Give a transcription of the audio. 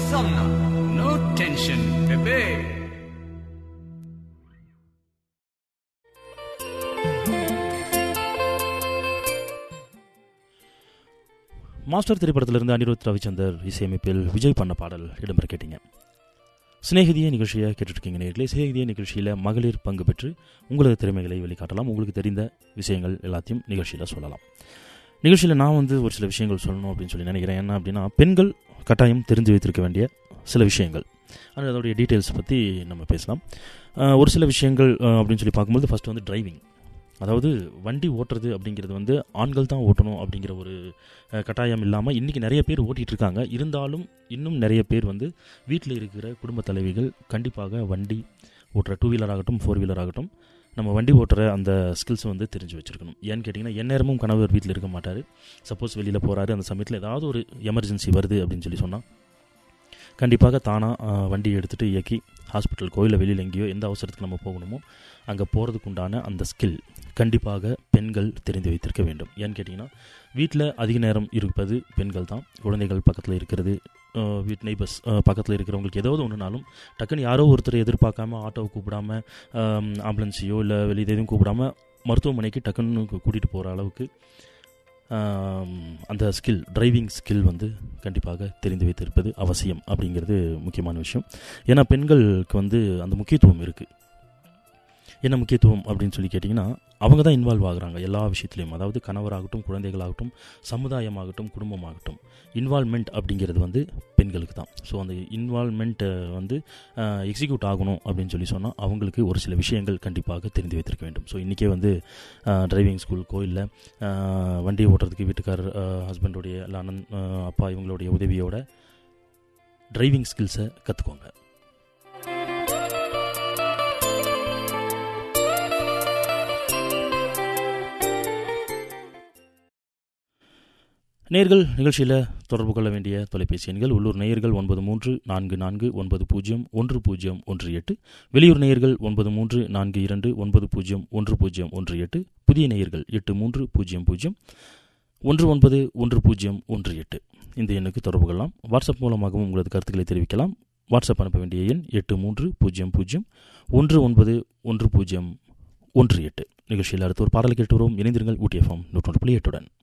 Somna, no tension, Pepe. Master திரைப்படத்திலிருந்து அனிருத் ரவிச்சந்தர் இசையமைப்பில் விஜய் பண்ண பாடல் இடம்பெற கேட்டீங்க சிநேகிதிய நிகழ்ச்சியை கேட்டுட்ருக்கீங்க நேர்களே சிநேகிதிய நிகழ்ச்சியில் மகளிர் பங்கு பெற்று உங்களது திறமைகளை வெளிக்காட்டலாம் உங்களுக்கு தெரிந்த விஷயங்கள் எல்லாத்தையும் நிகழ்ச்சியில் சொல்லலாம் நிகழ்ச்சியில் நான் வந்து ஒரு சில விஷயங்கள் சொல்லணும் அப்படின்னு சொல்லி நினைக்கிறேன் என்ன அப்படின்னா பெண்கள் கட்டாயம் தெரிஞ்சு வைத்திருக்க வேண்டிய சில விஷயங்கள் ஆனால் அதோடைய டீட்டெயில்ஸ் பற்றி நம்ம பேசலாம் அஹ், ஒரு சில விஷயங்கள் அஹ், அப்படின்னு சொல்லி பார்க்கும்போது ஃபஸ்ட்டு வந்து டிரைவிங் அதாவது வண்டி ஓட்டுறது அப்படிங்கிறது வந்து ஆண்கள் தான் ஓட்டணும் அப்படிங்கிற ஒரு அஹ், கட்டாயம் இல்லாமல் இன்றைக்கி நிறைய பேர் ஓட்டிகிட்டு இருக்காங்க இருந்தாலும் இன்னும் நிறைய பேர் வந்து வீட்டில் இருக்கிற குடும்ப தலைவிகள் கண்டிப்பாக வண்டி ஓட்டுற டூ வீலர் ஆகட்டும் ஃபோர் வீலர் ஆகட்டும் நம்ம வண்டி ஓட்டுற அந்த ஸ்கில்ஸ் வந்து தெரிஞ்சு வச்சுருக்கணும் ஏன்னு கேட்டிங்கன்னா எந்நேரமும் கணவர் வீட்டில் இருக்க மாட்டார் சப்போஸ் வெளியில் போகிறாரு அந்த சமயத்தில் ஏதாவது ஒரு எமர்ஜென்சி வருது அப்படின்னு சொல்லி சொன்னால் கண்டிப்பாக தானாக வண்டி எடுத்துகிட்டு இயக்கி ஹாஸ்பிட்டல் கோயிலில் வெளியில் எங்கேயோ எந்த அவசரத்துக்கு நம்ம போகணுமோ அங்கே போகிறதுக்கு உண்டான அந்த ஸ்கில் கண்டிப்பாக பெண்கள் தெரிந்து வைத்திருக்க வேண்டும் ஏன்னு கேட்டிங்கன்னா வீட்டில் அதிக நேரம் இருப்பது பெண்கள் தான் குழந்தைகள் பக்கத்தில் இருக்கிறது அஹ், வீட் நெய்பர்ஸ் பக்கத்தில் இருக்கிறவங்களுக்கு ஏதாவது ஒன்றுனாலும் டக்குன்னு யாரோ ஒருத்தர் எதிர்பார்க்காம ஆட்டோவை கூப்பிடாம ஆம்புலன்ஸையோ இல்லை வெளியே எதுவும் கூப்பிடாம மருத்துவமனைக்கு டக்குன்னு கூட்டிகிட்டு போகிற அளவுக்கு ஆம், அந்த ஸ்கில் டிரைவிங் ஸ்கில் வந்து கண்டிப்பாக தெரிந்து வைத்திருப்பது அவசியம் அப்படிங்கிறது முக்கியமான விஷயம் ஏன்னா பெண்களுக்கு வந்து அந்த முக்கியத்துவம் இருக்குது என்ன முக்கியத்துவம் அப்படின்னு சொல்லி கேட்டிங்கன்னா அவங்க தான் இன்வால்வ் ஆகுறாங்க எல்லா விஷயத்துலையும் அதாவது கணவராகட்டும் குழந்தைகளாகட்டும் சமுதாயமாகட்டும் குடும்பமாகட்டும் இன்வால்மெண்ட் அப்படிங்கிறது வந்து பெண்களுக்கு தான் ஸோ அந்த இன்வால்மெண்ட்டை வந்து எக்ஸிக்யூட் ஆகணும் அப்படின்னு சொல்லி சொன்னால் அவங்களுக்கு ஒரு சில விஷயங்கள் கண்டிப்பாக தெரிந்து வைத்திருக்க வேண்டும் ஸோ இன்றைக்கே வந்து டிரைவிங் ஸ்கூல் கோயிலில் வண்டி ஓட்டுறதுக்கு வீட்டுக்காரர் ஹஸ்பண்டுடைய இல்லை அண்ணன் அஹ், அப்பா இவங்களுடைய உதவியோட டிரைவிங் ஸ்கில்ஸை கற்றுக்கோங்க நேர்கள் நிகழ்ச்சியில் தொடர்பு கொள்ள வேண்டிய தொலைபேசி எண்கள் உள்ளூர் நேயர்கள் ஒன்பது மூன்று நான்கு நான்கு ஒன்பது பூஜ்ஜியம் ஒன்று பூஜ்ஜியம் ஒன்று எட்டு வெளியூர் நேயர்கள் ஒன்பது மூன்று நான்கு இரண்டு ஒன்பது பூஜ்ஜியம் ஒன்று பூஜ்ஜியம் ஒன்று எட்டு புதிய நேயர்கள் எட்டு மூன்று பூஜ்ஜியம் பூஜ்ஜியம் ஒன்று ஒன்பது ஒன்று பூஜ்ஜியம் ஒன்று எட்டு இந்த எண்ணுக்கு தொடர்பு கொள்ளலாம் வாட்ஸ்அப் மூலமாகவும் உங்களது கருத்துக்களை தெரிவிக்கலாம் வாட்ஸ்அப் அனுப்ப வேண்டிய எண் எட்டு மூன்று பூஜ்ஜியம் பூஜ்ஜியம் ஒன்று ஒன்பது ஒன்று பூஜ்ஜியம் ஒன்று எட்டு நிகழ்ச்சியில் அடுத்து ஒரு பாடல் கேட்டு வரும் இணைந்திருங்கள் ஊட்டி எஃப்எம் நூற்றொன்று புள்ளி எட்டுடன்